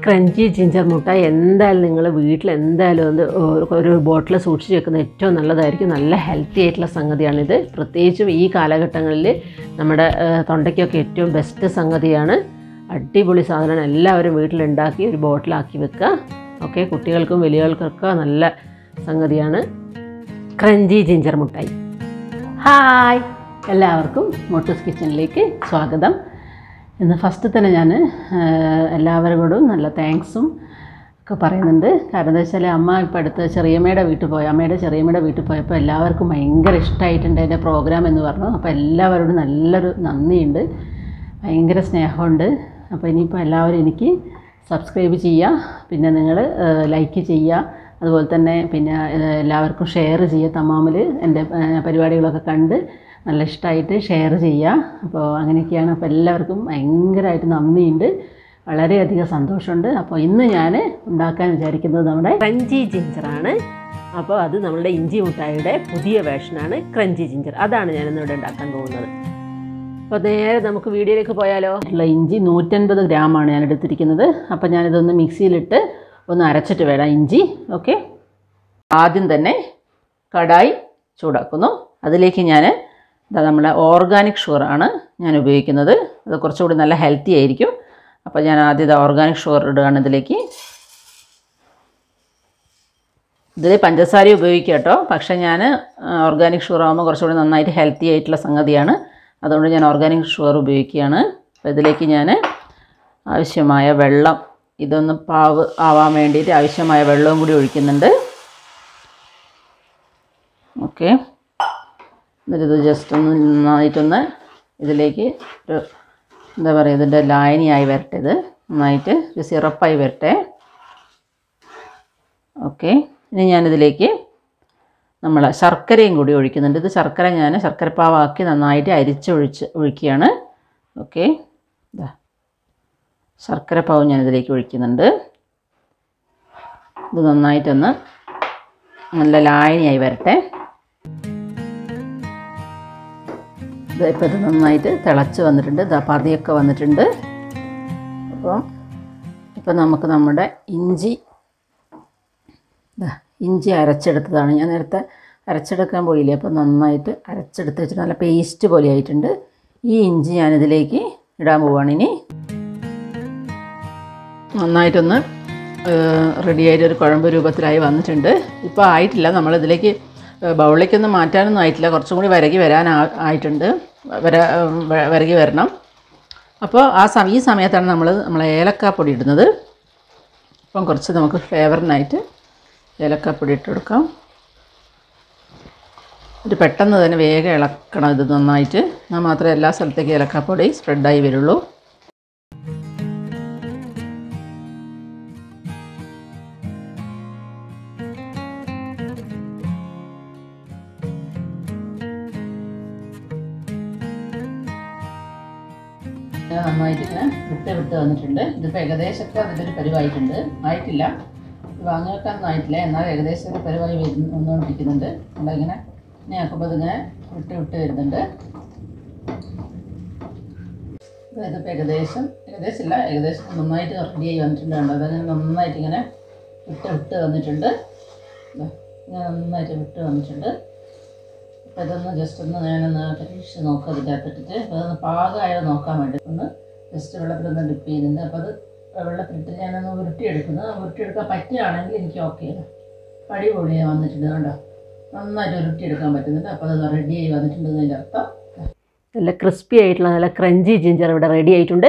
crunchy ginger മുട്ടായി എന്തായാലും നിങ്ങൾ വീട്ടിൽ എന്തായാലും ഒന്ന് ഒരു- ഒരു ബോട്ടിൽ സൂക്ഷിച്ച് വെക്കുന്നത് ഏറ്റവും നല്ലതായിരിക്കും നല്ല ഹെൽത്തി ആയിട്ടുള്ള സംഗതിയാണിത് പ്രത്യേകിച്ചും ഈ കാലഘട്ടങ്ങളിൽ നമ്മുടെ ഏഹ്, തൊണ്ടയ്ക്കൊക്കെ ഏറ്റവും ബെസ്റ്റ് സംഗതിയാണ് അടിപൊളി സാധനമാണ് എല്ലാവരും വീട്ടിലുണ്ടാക്കി ഒരു ബോട്ടിലാക്കി വെക്കുക ഓക്കെ കുട്ടികൾക്കും വലിയവർക്കൊക്കെ നല്ല സംഗതിയാണ് ക്രഞ്ചി ജിഞ്ചർ മുട്ടായി ഹായ് എല്ലാവർക്കും മോട്ടൂസ് കിച്ചണിലേക്ക് സ്വാഗതം ഇന്ന് ഫസ്റ്റ് തന്നെ ഞാൻ എല്ലാവരോടും നല്ല താങ്ക്സും ഒക്കെ പറയുന്നുണ്ട് കാരണം എന്താ വെച്ചാൽ അമ്മ ഇപ്പോൾ അടുത്ത് ചെറിയമ്മയുടെ വീട്ടിൽ പോയി അമ്മയുടെ ചെറിയമ്മയുടെ വീട്ടിൽ പോയപ്പോൾ എല്ലാവർക്കും ഭയങ്കര ഇഷ്ടമായിട്ടുണ്ട് എൻ്റെ പ്രോഗ്രാം എന്ന് പറഞ്ഞു അപ്പോൾ എല്ലാവരോടും നല്ലൊരു നന്ദിയുണ്ട് ഭയങ്കര സ്നേഹമുണ്ട് അപ്പോൾ ഇനിയിപ്പോൾ എല്ലാവരും എനിക്ക് സബ്സ്ക്രൈബ് ചെയ്യുക പിന്നെ നിങ്ങൾ ലൈക്ക് ചെയ്യുക അതുപോലെ തന്നെ പിന്നെ ഏഹ്, എല്ലാവർക്കും ഷെയർ ചെയ്യുക തമാമിൽ എൻ്റെ ഏഹ്, പരിപാടികളൊക്കെ കണ്ട് നല്ല ഇഷ്ടമായിട്ട് ഷെയർ ചെയ്യുക അപ്പോൾ അങ്ങനെയൊക്കെയാണ് അപ്പോൾ എല്ലാവർക്കും ഭയങ്കരമായിട്ട് നന്ദിയുണ്ട് വളരെയധികം സന്തോഷമുണ്ട് അപ്പോൾ ഇന്ന് ഞാൻ ഉണ്ടാക്കാൻ വിചാരിക്കുന്നത് നമ്മുടെ ക്രഞ്ചി ജിഞ്ചറാണ് അപ്പോൾ അത് നമ്മളുടെ ഇഞ്ചി മുട്ടായിയുടെ പുതിയ വേർഷനാണ് ക്രഞ്ചി ജിഞ്ചർ അതാണ് ഞാനിന്നിവിടെ ഉണ്ടാക്കാൻ പോകുന്നത് അപ്പോൾ നേരെ നമുക്ക് വീഡിയോയിലേക്ക് പോയാലോ ഉള്ള ഇഞ്ചി നൂറ്റൻപത് ഗ്രാമാണ് ഞാൻ എടുത്തിരിക്കുന്നത് അപ്പോൾ ഞാനിതൊന്ന് മിക്സിയിലിട്ട് ഒന്ന് അരച്ചിട്ട് വേണം ഇഞ്ചി ഓക്കെ ആദ്യം തന്നെ കടായി ചൂടാക്കുന്നു അതിലേക്ക് ഞാൻ ഇതാ നമ്മളെ ഓർഗാനിക് ഷുഗറാണ് ഞാൻ ഉപയോഗിക്കുന്നത് അത് കുറച്ചുകൂടി നല്ല ഹെൽത്തി ആയിരിക്കും അപ്പോൾ ഞാൻ ആദ്യം ഇത് ഓർഗാനിക് ഷുഗർ ഇടുകയാണ് ഇതിലേക്ക് ഇതിൽ പഞ്ചസാര ഉപയോഗിക്കുക കേട്ടോ പക്ഷേ ഞാൻ ഓർഗാനിക് ഷുഗർ ആകുമ്പോൾ കുറച്ചുകൂടി നന്നായിട്ട് ഹെൽത്തി ആയിട്ടുള്ള സംഗതിയാണ് അതുകൊണ്ട് ഞാൻ ഓർഗാനിക് ഷുഗർ ഉപയോഗിക്കുകയാണ് അപ്പോൾ ഇതിലേക്ക് ഞാൻ ആവശ്യമായ വെള്ളം ഇതൊന്ന് പാവ് ആവാൻ വേണ്ടിയിട്ട് ആവശ്യമായ വെള്ളവും കൂടി ഒഴിക്കുന്നുണ്ട് ഓക്കെ എന്നിട്ടിത് ജസ്റ്റ് ഒന്ന് നന്നായിട്ടൊന്ന് ഇതിലേക്ക് ഒരു എന്താ പറയുക ഇതിൻ്റെ ലായനിയായി വരട്ടെ ഇത് നന്നായിട്ട് ഒരു സിറപ്പായി വരട്ടെ ഓക്കെ ഇനി ഞാനിതിലേക്ക് നമ്മൾ ശർക്കരയും കൂടി ഒഴിക്കുന്നുണ്ട് ഇത് ശർക്കര ഞാൻ ശർക്കരപ്പാവാക്കി നന്നായിട്ട് അരിച്ചൊഴിച്ച് ഒഴിക്കുകയാണ് ഓക്കെ ഇതാ ശർക്കരപ്പാവ് ഞാനിതിലേക്ക് ഒഴിക്കുന്നുണ്ട് ഇത് നന്നായിട്ടൊന്ന് നല്ല ലായനിയായി വരട്ടെ ഇത് ഇപ്പോൾ ഇത് നന്നായിട്ട് തിളച്ച് വന്നിട്ടുണ്ട് ഇതാ പതിയൊക്കെ വന്നിട്ടുണ്ട് അപ്പം ഇപ്പം നമുക്ക് നമ്മുടെ ഇഞ്ചി ദാ ഇഞ്ചി അരച്ചെടുത്തതാണ് ഞാൻ നേരത്തെ അരച്ചെടുക്കാൻ പോയില്ലേ അപ്പോൾ നന്നായിട്ട് അരച്ചെടുത്ത് വെച്ചിട്ട് നല്ല പേസ്റ്റ് പോലെ ആയിട്ടുണ്ട് ഈ ഇഞ്ചി ഞാനിതിലേക്ക് ഇടാൻ പോവാണ് ഇനി നന്നായിട്ടൊന്ന് റെഡിയായിട്ട് ഒരു കുഴമ്പ് രൂപത്തിലായി വന്നിട്ടുണ്ട് ഇപ്പോൾ ആയിട്ടില്ല നമ്മളിതിലേക്ക് ബൗളിലേക്കൊന്നും മാറ്റാനൊന്നും ആയിട്ടില്ല കുറച്ചും കൂടി വരകി വരാൻ ആ- ആയിട്ടുണ്ട് വര വ- വരകി വരണം അപ്പോൾ ആ സമയം ഈ സമയത്താണ് നമ്മൾ നമ്മൾ ഏലക്കാപ്പൊടി ഇടുന്നത് അപ്പം കുറച്ച് നമുക്ക് ഫ്ലേവറിനായിട്ട് ഏലക്കാപ്പൊടി ഇട്ട് കൊടുക്കാം ഇത് പെട്ടെന്ന് തന്നെ വേഗം ഇളക്കണം ഇത് നന്നായിട്ട് എന്നാൽ മാത്രമേ എല്ലാ സ്ഥലത്തേക്കും ഏലക്കാപ്പൊടി സ്പ്രെഡായി വരുള്ളൂ ഇത് നന്നായിട്ട് ഇങ്ങനെ വിട്ട് വിട്ട് വന്നിട്ടുണ്ട് ഇതിപ്പോൾ ഏകദേശമൊക്കെ അതിൻ്റെ ഒരു പരിവായിട്ടുണ്ട് ആയിട്ടില്ല വാങ്ങി വെക്കാനൊന്നും ആയിട്ടില്ല എന്നാൽ ഏകദേശം ഒരു പരിവായി വരുന്നു വന്നുകൊണ്ടിരിക്കുന്നുണ്ട് നമ്മളിങ്ങനെ ഇങ്ങനെ ആക്കുമ്പോൾ ഇതിങ്ങനെ വിട്ട് വിട്ട് വരുന്നുണ്ട് അപ്പോൾ ഇതിപ്പോൾ ഏകദേശം ഏകദേശം ഇല്ല ഏകദേശം നന്നായിട്ട് റെഡിയായി വന്നിട്ടുണ്ട് കണ്ടോ അതങ്ങനെ നന്നായിട്ട് ഇങ്ങനെ വിട്ട് വിട്ട് വന്നിട്ടുണ്ട് ദാ, ഇങ്ങനെ നന്നായിട്ട് വിട്ട് വന്നിട്ടുണ്ട് അപ്പോൾ ഇതൊന്ന് ജസ്റ്റ് ഒന്ന് ഞാനൊന്ന് പരീക്ഷിച്ച് നോക്കാം അതിൻ്റെ അകത്തിട്ടിട്ട് അപ്പോൾ അതൊന്ന് പാകമായോ നോക്കാൻ വേണ്ടി ഒന്ന് ജസ്റ്റ് വെള്ളത്തിലൊന്ന് ഡിപ്പ് ചെയ്യുന്നുണ്ട് അപ്പോൾ അത് വെള്ളത്തിലിട്ട് ഞാനൊന്ന് ഉരുട്ടിയെടുക്കുന്നത് ആ ഉരുട്ടിയെടുക്കാൻ പറ്റുകയാണെങ്കിൽ എനിക്ക് ഓക്കെയാണ് അടിപൊളിയായി വന്നിട്ടുണ്ട് കണ്ടോ നന്നായിട്ട് ഉരുട്ടിയെടുക്കാൻ പറ്റുന്നുണ്ട് അപ്പോൾ അത് റെഡിയായി വന്നിട്ടുണ്ട് എന്നതിൻ്റെ അർത്ഥം നല്ല ക്രിസ്പി ആയിട്ടുള്ള നല്ല ക്രഞ്ചി ജിഞ്ചർ ഇവിടെ റെഡി ആയിട്ടുണ്ട്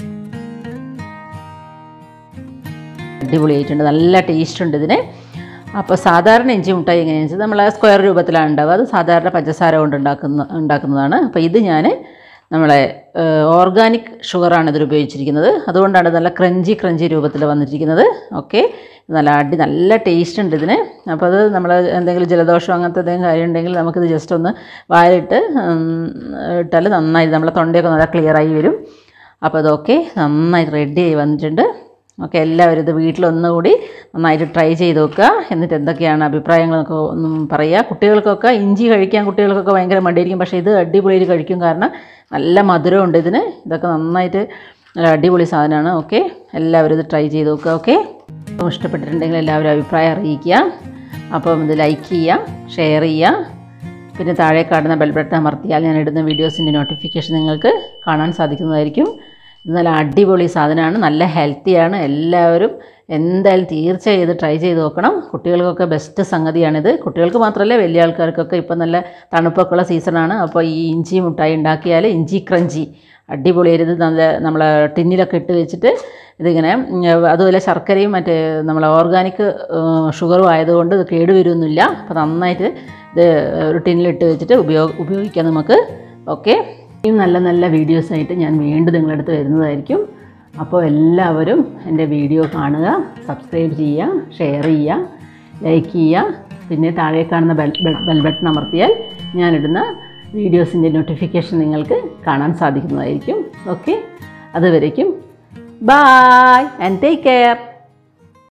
അടിപൊളിയായിട്ടുണ്ട് നല്ല ടേസ്റ്റ് ഉണ്ട് ഇതിന് അപ്പോൾ സാധാരണ ഇഞ്ചി മുട്ടായി എങ്ങനെയാണെന്ന് വെച്ചാൽ നമ്മൾ സ്ക്വയർ രൂപത്തിലാണ് ഉണ്ടാവുക അത് സാധാരണ പഞ്ചസാര കൊണ്ട് ഉണ്ടാക്കുന്ന ഉണ്ടാക്കുന്നതാണ് അപ്പോൾ ഇത് ഞാൻ നമ്മളെ ഓർഗാനിക് ഷുഗറാണ് ഇതിൽ ഉപയോഗിച്ചിരിക്കുന്നത് അതുകൊണ്ടാണ് നല്ല ക്രഞ്ചി ക്രഞ്ചി രൂപത്തിൽ വന്നിരിക്കുന്നത് ഓക്കെ നല്ല അടി നല്ല ടേസ്റ്റ് ഉണ്ട് ഇതിന് അപ്പോൾ അത് നമ്മൾ എന്തെങ്കിലും ജലദോഷം അങ്ങനത്തെ എന്തെങ്കിലും കാര്യം ഉണ്ടെങ്കിൽ നമുക്കിത് ജസ്റ്റ് ഒന്ന് വായിലിട്ട് ഉം, ഇട്ടാൽ നന്നായി നമ്മളെ തൊണ്ടയൊക്കെ നല്ല ക്ലിയറായി വരും അപ്പോൾ അതൊക്കെ നന്നായി റെഡി ആയി വന്നിട്ടുണ്ട് ഓക്കെ എല്ലാവരും ഇത് വീട്ടിലൊന്നുകൂടി നന്നായിട്ട് ട്രൈ ചെയ്ത് നോക്കുക എന്നിട്ട് എന്തൊക്കെയാണ് അഭിപ്രായങ്ങളൊക്കെ ഒന്നും പറയുക കുട്ടികൾക്കൊക്കെ ഇഞ്ചി കഴിക്കാൻ കുട്ടികൾക്കൊക്കെ ഭയങ്കര മടിയായിരിക്കും പക്ഷേ ഇത് അടിപൊളിയായിട്ട് കഴിക്കും കാരണം നല്ല മധുരമുണ്ട് ഇതിന് ഇതൊക്കെ നന്നായിട്ട് നല്ല അടിപൊളി സാധനമാണ് ഓക്കെ എല്ലാവരും ഇത് ട്രൈ ചെയ്ത് നോക്കുക ഓക്കെ അപ്പോൾ ഇഷ്ടപ്പെട്ടിട്ടുണ്ടെങ്കിൽ എല്ലാവരും അഭിപ്രായം അറിയിക്കുക അപ്പം ഇത് ലൈക്ക് ചെയ്യുക ഷെയർ ചെയ്യുക പിന്നെ താഴെ കാണുന്ന ബെൽ ബട്ടൺ അമർത്തിയാൽ ഞാൻ ഇടുന്ന വീഡിയോസിൻ്റെ നോട്ടിഫിക്കേഷൻ നിങ്ങൾക്ക് കാണാൻ സാധിക്കുന്നതായിരിക്കും ഇത് നല്ല അടിപൊളി സാധനമാണ് നല്ല ഹെൽത്തിയാണ് എല്ലാവരും എന്തായാലും തീർച്ചയായും ഇത് ട്രൈ ചെയ്ത് നോക്കണം കുട്ടികൾക്കൊക്കെ ബെസ്റ്റ് സംഗതിയാണിത് കുട്ടികൾക്ക് മാത്രമല്ല വലിയ ആൾക്കാർക്കൊക്കെ ഇപ്പം നല്ല തണുപ്പൊക്കെ ഉള്ള സീസണാണ് അപ്പോൾ ഈ ഇഞ്ചി മുട്ടായി ഉണ്ടാക്കിയാൽ ഇഞ്ചി ക്രഞ്ചി അടിപൊളിയായിരുന്നു നല്ല നമ്മളെ ടിന്നിലൊക്കെ ഇട്ട് വെച്ചിട്ട് ഇതിങ്ങനെ ഉം, അതുപോലെ ശർക്കരയും മറ്റേ നമ്മളെ ഓർഗാനിക് ഷുഗറും ആയതുകൊണ്ട് ഇത് കേടുവരുമൊന്നുമില്ല അപ്പോൾ നന്നായിട്ട് ഇത് ഒരു ടിന്നിലിട്ട് വെച്ചിട്ട് ഉപയോഗ ഉപയോഗിക്കാം നമുക്ക് ഓക്കെ ഇനിയും നല്ല നല്ല വീഡിയോസായിട്ട് ഞാൻ വീണ്ടും നിങ്ങളുടെ അടുത്ത് വരുന്നതായിരിക്കും അപ്പോൾ എല്ലാവരും എൻ്റെ വീഡിയോ കാണുക സബ്സ്ക്രൈബ് ചെയ്യുക ഷെയർ ചെയ്യുക ലൈക്ക് ചെയ്യുക പിന്നെ താഴെ കാണുന്ന ബെൽ ബെൽ- ബെൽ ബട്ടൺ അമർത്തിയാൽ ഞാനിടുന്ന വീഡിയോസിൻ്റെ നോട്ടിഫിക്കേഷൻ നിങ്ങൾക്ക് കാണാൻ സാധിക്കുന്നതായിരിക്കും ഓക്കെ അതുവരേക്കും ബായ് ആൻഡ് ടേക്ക് കെയർ